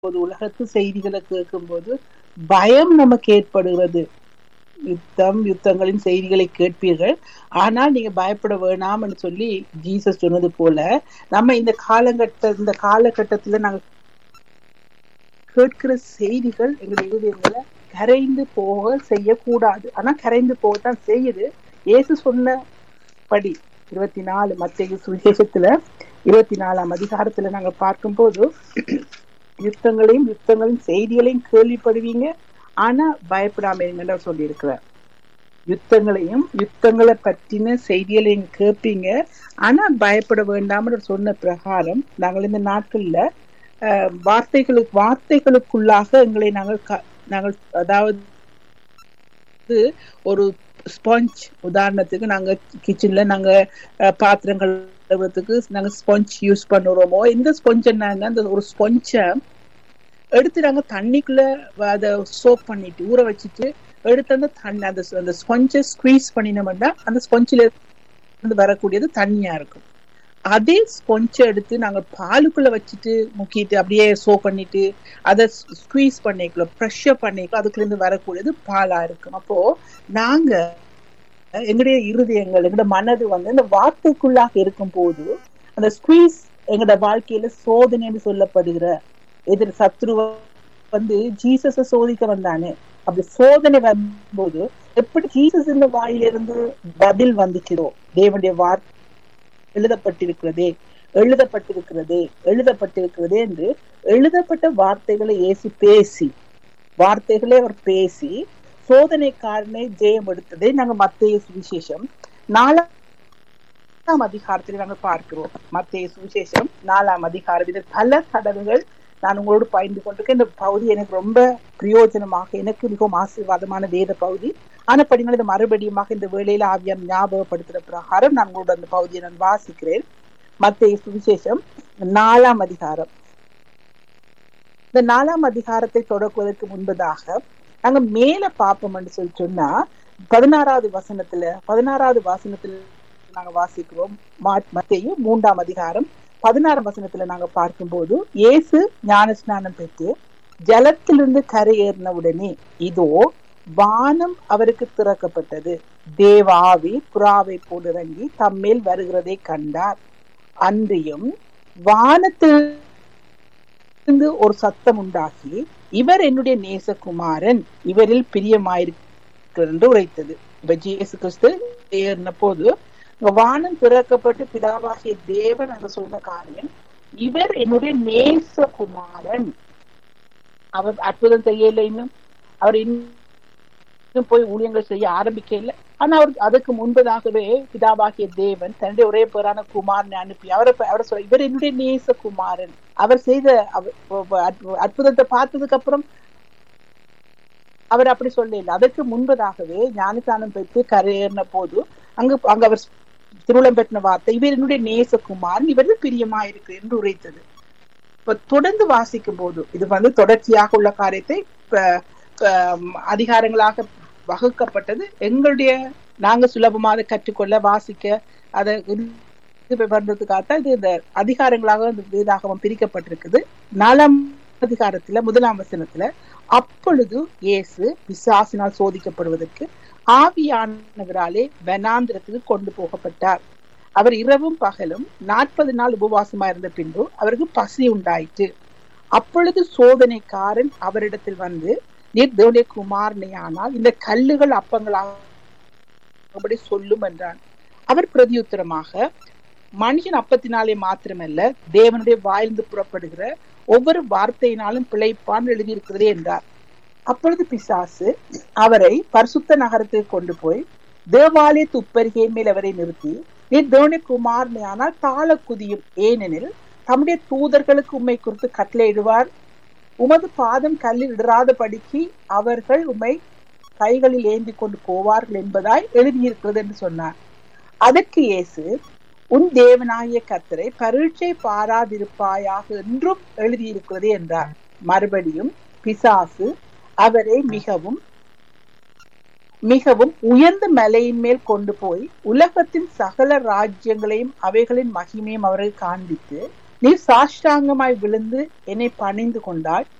போது உலகத்து செய்திகளை கேட்கும்போது பயம் நமக்கு ஏற்படுகிறது யுத்தம் யுத்தங்களின் செய்திகளை கேட்பீர்கள் ஆனால் நீங்க பயப்பட வேணாம்னு சொல்லி ஜீசஸ் சொன்னது போல நம்ம இந்த காலகட்ட இந்த காலகட்டத்துல நாங்க கேட்கிற செய்திகள் எங்களுடைய இருதயங்களை கரைந்து போக செய்யக்கூடாது ஆனா கரைந்து போகத்தான் செய்யுது இயேசு சொன்னபடி இருபத்தி நாலு மத்திய சுவிசேஷத்துல இருபத்தி நாலாம் அதிகாரத்துல நாங்க பார்க்கும்போது யுத்தங்களையும் யுத்தங்களின் செய்திகளையும் கேள்விப்படுவீங்க ஆனா பயப்படாம இருங்கன்னு சொல்லி இருக்கிறார் யுத்தங்களையும் யுத்தங்களை பற்றின செய்திகளையும் கேட்பீங்க ஆனா பயப்பட வேண்டாம்னு சொன்ன பிரகாரம் நாங்கள் இந்த நாட்கள்ல வார்த்தைகளுக்கு வார்த்தைகளுக்குள்ளாக எங்களை நாங்கள் நாங்கள் அதாவது ஒரு ஸ்பாஞ்ச் உதாரணத்துக்கு நாங்க கிச்சன்ல நாங்க பாத்திரங்கள் கழுவுறதுக்கு நாங்க ஸ்பாஞ்ச் யூஸ் பண்ணுறோமோ இந்த ஸ்பாஞ்ச் என்னங்க அந்த ஒரு ஸ்பாஞ்சை எடுத்து நாங்க தண்ணிக்குள்ள அதை சோப் பண்ணிட்டு ஊற வச்சுட்டு எடுத்து அந்த தண்ணி அந்த அந்த ஸ்பஞ்சை ஸ்குவீஸ் பண்ணினோம்னா அந்த ஸ்பஞ்சில இருந்து வரக்கூடியது தண்ணியா இருக்கும் அதே ஸ்பொஞ்சை எடுத்து நாங்க பாலுக்குள்ள வச்சுட்டு முக்கிட்டு அப்படியே சோ பண்ணிட்டு அதை ஸ்குவீஸ் பண்ணிக்கல ப்ரெஷர் பண்ணிக்கல அதுக்குள்ள இருந்து வரக்கூடியது பாலா இருக்கும் அப்போ நாங்க எங்களுடைய இருதயங்கள் எங்களோட மனது வந்து இந்த வார்த்தைக்குள்ளாக இருக்கும் போது அந்த ஸ்குவீஸ் எங்களோட வாழ்க்கையில சோதனைன்னு சொல்லப்படுகிற எதிர் சத்ருவ வந்து ஜீசஸ சோதிக்க வந்தானே அப்படி சோதனை வரும்போது எப்படி ஜீசஸ் இந்த வாயிலிருந்து பதில் வந்துச்சதோ தேவனுடைய வார்த்தை எழுதப்பட்டிருக்கிறதே எழுதப்பட்டிருக்கிறதே எழுதப்பட்டிருக்கிறதே என்று எழுதப்பட்ட வார்த்தைகளை ஏசி பேசி வார்த்தைகளே அவர் பேசி சோதனைக்காரனை ஜெயம் எடுத்ததை நாங்க மத்திய சுவிசேஷம் நாலாம் அதிகாரத்தில் நாங்கள் பார்க்கிறோம் மத்திய சுவிசேஷம் நாலாம் அதிகாரம் இது பல தடவைகள் நான் உங்களோடு பகிர்ந்து கொண்டிருக்கேன் இந்த பகுதி எனக்கு ரொம்ப பிரயோஜனமாக எனக்கு மிகவும் ஆசீர்வாதமான வேத பகுதி ஆனா படிங்கள் இந்த மறுபடியுமாக இந்த வேளையில ஆவியம் ஞாபகப்படுத்துற பிரகாரம் நான் உங்களோட அந்த பகுதியை நான் வாசிக்கிறேன் மத்திய சுவிசேஷம் நாலாம் அதிகாரம் இந்த நாலாம் அதிகாரத்தை தொடக்குவதற்கு முன்பதாக நாங்க மேல பார்ப்போம் என்று சொல்லி சொன்னா பதினாறாவது வசனத்துல பதினாறாவது வசனத்துல நாங்க வாசிக்கிறோம் மத்திய மூன்றாம் அதிகாரம் பதினாறாம் வசனத்துல நாங்க பார்க்கும்போது இயேசு ஞான ஸ்நானம் பெற்று ஜலத்திலிருந்து கரையேறின உடனே இதோ வானம் அவருக்கு திறக்கப்பட்டது தேவாவி புறாவை போலிறங்கி தம்மேல் வருகிறதை கண்டார் அன்றியும் வானத்திலிருந்து ஒரு சத்தம் உண்டாகி இவர் என்னுடைய நேசகுமாரன் இவரில் பிரியமாயிருக்கிறார் என்று உரைத்தது இப்ப ஜேசு கிறிஸ்து ஏறின போது வானம் திறக்கப்பட்டு பிதாவாகிய தேவன் என்று சொன்ன காரியம் இவர் என்னுடைய நேசகுமாரன் அவர் அற்புதம் செய்யல இன்னும் அவர் இன்னும் போய் ஊழியங்கள் செய்ய ஆரம்பிக்க இல்லை ஆனா அவர் அதுக்கு முன்பதாகவே பிதாவாகிய தேவன் தன்னுடைய ஒரே பேரான குமாரனை அனுப்பி அவரை அவரை சொல்ல இவர் என்னுடைய நேச குமாரன் அவர் செய்த அற்புதத்தை பார்த்ததுக்கு அப்புறம் அவர் அப்படி சொல்லல அதற்கு முன்பதாகவே ஞானஸ்தானம் பெற்று கரையேறின போது அங்கு அங்க அவர் திருவிழம் பெற்ற வார்த்தை இவர் என்னுடைய நேசகுமார் இவரது பிரியமா இருக்கு என்று உரைத்தது இப்ப தொடர்ந்து வாசிக்கும் போது இது வந்து தொடர்ச்சியாக உள்ள காரியத்தை அதிகாரங்களாக வகுக்கப்பட்டது எங்களுடைய நாங்க சுலபமாக கற்றுக்கொள்ள வாசிக்க அதை பண்றதுக்காக இது இந்த அதிகாரங்களாக இந்த வேதாகமம் பிரிக்கப்பட்டிருக்குது நாலாம் அதிகாரத்துல முதலாம் வசனத்துல அப்பொழுது இயேசு பிசாசினால் சோதிக்கப்படுவதற்கு ஆவியானவராலே வனாந்திரத்துக்கு கொண்டு போகப்பட்டார் அவர் இரவும் பகலும் நாற்பது நாள் உபவாசமா இருந்த பின்பு அவருக்கு பசி உண்டாயிற்று அப்பொழுது சோதனைக்காரன் அவரிடத்தில் வந்து நீர் தேவனுடைய குமாரனை ஆனால் இந்த கல்லுகள் அப்பங்களாக சொல்லும் என்றான் அவர் பிரதியுத்தரமாக மனுஷன் அப்பத்தினாலே மாத்திரமல்ல தேவனுடைய வாய்ந்து புறப்படுகிற ஒவ்வொரு வார்த்தையினாலும் பிழைப்பான் எழுதியிருக்கிறதே என்றார் அப்பொழுது பிசாசு அவரை பரிசுத்த நகரத்துக்கு கொண்டு போய் தேவாலய துப்பருகை மேல் அவரை நிறுத்தி நீ தேவனி குமார்னே ஆனால் தாள குதியும் ஏனெனில் தம்முடைய தூதர்களுக்கு உண்மை குறித்து கட்டளையிடுவார் உமது பாதம் கல்லில் இடராதபடிக்கு அவர்கள் உண்மை கைகளில் ஏந்தி கொண்டு போவார்கள் என்பதாய் எழுதியிருக்கிறது என்று சொன்னார் அதற்கு இயேசு உன் தேவனாகிய கத்தரை பரீட்சை பாராதிருப்பாயாக என்றும் எழுதியிருக்கிறது என்றார் மறுபடியும் பிசாசு அவரை மிகவும் மிகவும் உயர்ந்த மலையின் மேல் கொண்டு போய் உலகத்தின் சகல ராஜ்யங்களையும் அவைகளின் மகிமையும் அவர்கள் காண்பித்து நீ சாஷ்டாங்கமாய் விழுந்து என்னை பணிந்து கொண்டாய்